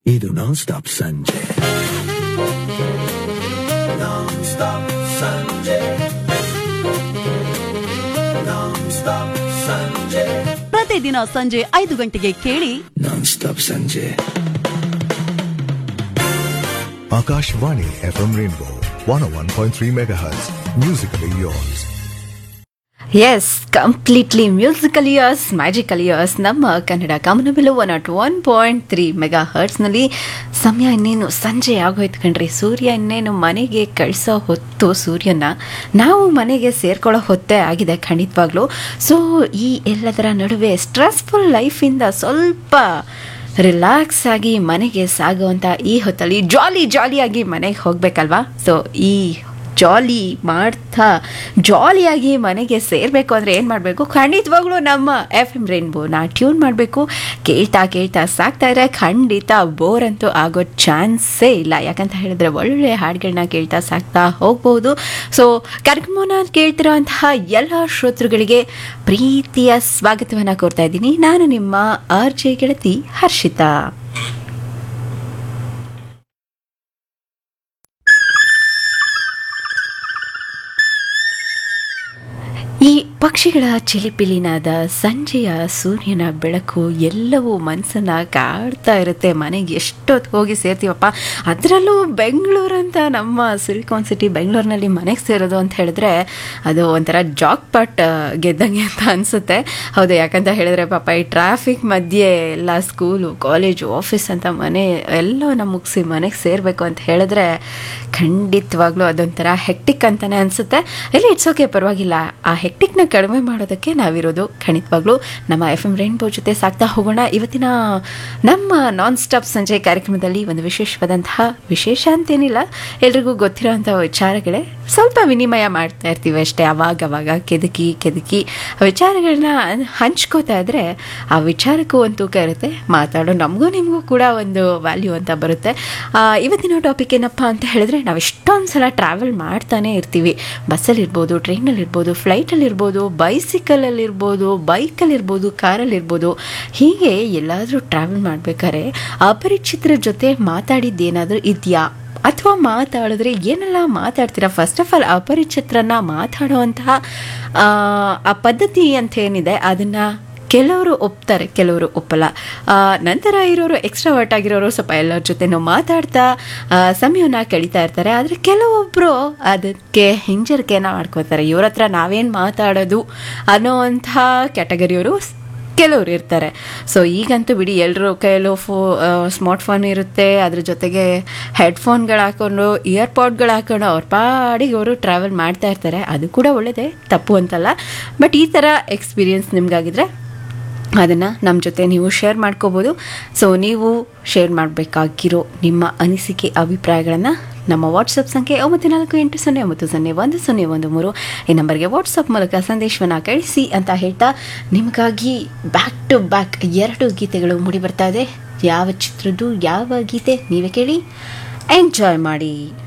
ಇದು ನಾನ್ ಸ್ಟಾಪ್ ಸಂಜೆ ನಾನ್ ಸ್ಟಾಪ್ ಸಂಜೆ ನಾನ್ ಸ್ಟಾಪ್ ಸಂಜೆ ಪ್ರತಿದಿನ ಸಂಜೆ ಐದು ಗಂಟೆಗೆ ಕೇಳಿ ನಾನ್ ಸ್ಟಾಪ್ ಸಂಜೆ Akashvani FM Rainbow 101.3 MHz. Musically yours. Yes completely musical years magical years ನಮ್ಮ ಕನ್ನಡ ಕಾಮನಬಿಲು one nought one point three ಮೆಗಾ ಹರ್ಟ್ಸ್ನಲ್ಲಿ ಸಮಯ ಇನ್ನೇನು ಸಂಜೆ ಆಗೋಯ್ತು ಕಣ್ರಿ ಸೂರ್ಯ ಇನ್ನೇನು ಮನೆಗೆ ಕಳಿಸೋ ಹೊತ್ತು ಸೂರ್ಯನ ನಾವು ಮನೆಗೆ ಸೇರ್ಕೊಳ್ಳೋ ಹೊತ್ತೇ ಆಗಿದೆ ಖಂಡಿತವಾಗ್ಲೂ ಸೊ ಈ ಎಲ್ಲದರ ನಡುವೆ ಸ್ಟ್ರೆಸ್ಫುಲ್ ಲೈಫಿಂದ ಸ್ವಲ್ಪ ರಿಲ್ಯಾಕ್ಸ್ ಆಗಿ ಮನೆಗೆ ಸಾಗುವಂಥ ಈ ಹೊತ್ತಲ್ಲಿ ಜಾಲಿ ಜಾಲಿಯಾಗಿ ಮನೆಗೆ ಹೋಗ್ಬೇಕಲ್ವಾ ಸೊ ಈ ಜಾಲಿ ಮಾಡ್ತಾ ಜಾಲಿಯಾಗಿ ಮನೆಗೆ ಸೇರಬೇಕು ಅಂದರೆ ಏನು ಮಾಡಬೇಕು ಖಂಡಿತವಾಗ್ಲೂ ನಮ್ಮ ಎಫ್ ಎಮ್ ರೈನ್ಬೋನ ಟ್ಯೂನ್ ಮಾಡಬೇಕು ಕೇಳ್ತಾ ಕೇಳ್ತಾ ಸಾಕ್ತಾ ಇದ್ರೆ ಖಂಡಿತ ಬೋರ್ ಅಂತೂ ಆಗೋ ಚಾನ್ಸೇ ಇಲ್ಲ ಯಾಕಂತ ಹೇಳಿದ್ರೆ ಒಳ್ಳೆ ಹಾಡುಗಳನ್ನ ಕೇಳ್ತಾ ಸಾಕ್ತಾ ಹೋಗ್ಬೋದು ಸೊ ಕಾರ್ಯಕ್ರಮನ ಕೇಳ್ತಿರೋಂತಹ ಎಲ್ಲ ಶ್ರೋತೃಗಳಿಗೆ ಪ್ರೀತಿಯ ಸ್ವಾಗತವನ್ನು ಕೋರ್ತಾ ಇದ್ದೀನಿ ನಾನು ನಿಮ್ಮ ಆರ್ ಜೆ ಗೆಳತಿ ಹರ್ಷಿತಾ ಈ ಪಕ್ಷಿಗಳ ಚಿಲಿಪಿಲಿನಾದ ಸಂಜೆಯ ಸೂರ್ಯನ ಬೆಳಕು ಎಲ್ಲವೂ ಮನಸ್ಸನ್ನ ಕಾಡ್ತಾ ಇರುತ್ತೆ ಮನೆಗೆ ಎಷ್ಟೊತ್ತು ಹೋಗಿ ಸೇರ್ತೀವಪ್ಪ ಅದರಲ್ಲೂ ಬೆಂಗಳೂರಂತ ನಮ್ಮ ಸಿಲಿಕಾನ್ ಸಿಟಿ ಬೆಂಗಳೂರಿನಲ್ಲಿ ಮನೆಗೆ ಸೇರೋದು ಅಂತ ಹೇಳಿದ್ರೆ ಅದು ಒಂಥರ ಜಾಕ್ ಪಾಟ್ ಗೆದ್ದಂಗೆ ಅಂತ ಅನಿಸುತ್ತೆ ಹೌದು ಯಾಕಂತ ಹೇಳಿದ್ರೆ ಪಾಪ ಈ ಟ್ರಾಫಿಕ್ ಮಧ್ಯೆ ಎಲ್ಲ ಸ್ಕೂಲು ಕಾಲೇಜು ಆಫೀಸ್ ಅಂತ ಮನೆ ಎಲ್ಲವನ್ನ ಮುಗಿಸಿ ಮನೆಗೆ ಸೇರಬೇಕು ಅಂತ ಹೇಳಿದ್ರೆ ಖಂಡಿತವಾಗ್ಲೂ ಅದೊಂಥರ ಹೆಕ್ಟಿಕ್ ಅಂತಲೇ ಅನಿಸುತ್ತೆ ಇಲ್ಲಿ ಇಟ್ಸ್ ಓಕೆ ಪರವಾಗಿಲ್ಲ ಆ ಹೆಕ್ಟಿಕ್ನ ಕಡಿಮೆ ಮಾಡೋದಕ್ಕೆ ನಾವಿರೋದು ಖಂಡಿತವಾಗ್ಲೂ ನಮ್ಮ ಎಫ್ ಎಮ್ ರೈನ್ಬೋ ಜೊತೆ ಸಾಕ್ತಾ ಹೋಗೋಣ ಇವತ್ತಿನ ನಮ್ಮ ನಾನ್ ಸ್ಟಾಪ್ ಸಂಜೆ ಕಾರ್ಯಕ್ರಮದಲ್ಲಿ ಒಂದು ವಿಶೇಷವಾದಂತಹ ವಿಶೇಷ ಅಂತೇನಿಲ್ಲ ಎಲ್ರಿಗೂ ಗೊತ್ತಿರೋಂಥ ವಿಚಾರಗಳೇ ಸ್ವಲ್ಪ ವಿನಿಮಯ ಮಾಡ್ತಾ ಇರ್ತೀವಿ ಅಷ್ಟೇ ಅವಾಗವಾಗ ಕೆದಕಿ ಕೆದಕಿ ಆ ವಿಚಾರಗಳನ್ನ ಹಂಚ್ಕೋತಾ ಇದ್ರೆ ಆ ವಿಚಾರಕ್ಕೂ ಒಂದು ತೂಕ ಇರುತ್ತೆ ಮಾತಾಡೋ ನಮಗೂ ನಿಮಗೂ ಕೂಡ ಒಂದು ವ್ಯಾಲ್ಯೂ ಅಂತ ಬರುತ್ತೆ ಆ, ಇವತ್ತಿನ ಟಾಪಿಕ್ ಏನಪ್ಪ ಅಂತ ಹೇಳಿದ್ರೆ ನಾವು ಎಷ್ಟೊಂದು ಸಲ ಟ್ರಾವೆಲ್ ಮಾಡ್ತಾನೆ ಇರ್ತೀವಿ ಬಸ್ಸಲ್ಲಿರ್ಬೋದು ಟ್ರೈನಲ್ಲಿರ್ಬೋದು ಫ್ಲೈಟಲ್ಲಿರ್ಬೋದು ಬೈಸಿಕಲಲ್ಲಿರ್ಬೋದು ಬೈಕಲ್ಲಿರ್ಬೋದು ಕಾರಲ್ಲಿರ್ಬೋದು ಹೀಗೆ ಎಲ್ಲಾದರೂ ಟ್ರಾವೆಲ್ ಮಾಡಬೇಕಾದ್ರೆ ಅಪರಿಚಿತರ ಜೊತೆ ಮಾತಾಡಿದ್ದೇನಾದರೂ ಇದೆಯಾ ಅಥವಾ ಮಾತಾಡಿದ್ರೆ ಏನೆಲ್ಲ ಮಾತಾಡ್ತೀರಾ ಫಸ್ಟ್ ಆಫ್ ಆಲ್ ಅಪರಿಚಿತರನ್ನ ಮಾತಾಡುವಂತಹ ಆ, ಆ ಪದ್ಧತಿ ಅಂತ ಏನಿದೆ ಅದನ್ನು ಕೆಲವರು ಒಪ್ತಾರೆ ಕೆಲವರು ಒಪ್ಪಲ್ಲ ಆ, ನಂತರ ಇರೋರು ಎಕ್ಸ್ಟ್ರಾವರ್ಟ್ ಆಗಿರೋರು ಸ್ವಲ್ಪ ಎಲ್ಲರ ಜೊತೆನೂ ಮಾತಾಡ್ತಾ ಆ, ಸಮಯವನ್ನು ಕಳೀತಾ ಇರ್ತಾರೆ ಆದರೆ ಕೆಲವೊಬ್ಬರು ಅದಕ್ಕೆ ಹಿಂಜರಿಕೆನ ಮಾಡ್ಕೋತಾರೆ ಇವ್ರ ಹತ್ರ ನಾವೇನು ಮಾತಾಡೋದು ಅನ್ನೋವಂಥ ಕ್ಯಾಟಗರಿಯವರು ಕೆಲವರು ಇರ್ತಾರೆ ಸೊ ಈಗಂತೂ ಬಿಡಿ ಎಲ್ಲರೂ ಕೈಯಲ್ಲೂ ಫೋ ಸ್ಮಾರ್ಟ್ ಫೋನ್ ಇರುತ್ತೆ ಅದ್ರ ಜೊತೆಗೆ ಹೆಡ್ಫೋನ್ಗಳು ಹಾಕೊಂಡು ಇಯರ್ಪಾಡ್ಗಳು ಹಾಕೊಂಡು ಅವ್ರ ಪಾಡಿಗೆ ಅವರು ಟ್ರಾವೆಲ್ ಮಾಡ್ತಾ ಇರ್ತಾರೆ ಅದು ಕೂಡ ಒಳ್ಳೆಯದೇ ತಪ್ಪು ಅಂತಲ್ಲ ಬಟ್ ಈ ಥರ ಎಕ್ಸ್ಪೀರಿಯನ್ಸ್ ನಿಮಗಾಗಿದ್ರೆ ಅದನ್ನು ನಮ್ಮ ಜೊತೆ ನೀವು ಶೇರ್ ಮಾಡ್ಕೋಬೋದು ಸೊ ನೀವು ಶೇರ್ ಮಾಡಬೇಕಾಗಿರೋ ನಿಮ್ಮ ಅನಿಸಿಕೆ ಅಭಿಪ್ರಾಯಗಳನ್ನು ನಮ್ಮ ವಾಟ್ಸಪ್ ಸಂಖ್ಯೆ ಒಂಬತ್ತು ನಾಲ್ಕು ಎಂಟು ಸೊನ್ನೆ ಒಂಬತ್ತು ಸೊನ್ನೆ ಒಂದು ಸೊನ್ನೆ ಒಂದು ಮೂರು ಈ ನಂಬರ್ಗೆ ವಾಟ್ಸಪ್ ಮೂಲಕ ಸಂದೇಶವನ್ನು ಕಳಿಸಿ ಅಂತ ಹೇಳ್ತಾ ನಿಮಗಾಗಿ ಬ್ಯಾಕ್ ಟು ಬ್ಯಾಕ್ ಎರಡು ಗೀತೆಗಳು ಮೂಡಿ ಬರ್ತಾ ಇದೆ ಯಾವ ಚಿತ್ರದ್ದು ಯಾವ ಗೀತೆ ನೀವೇ ಕೇಳಿ ಎಂಜಾಯ್ ಮಾಡಿ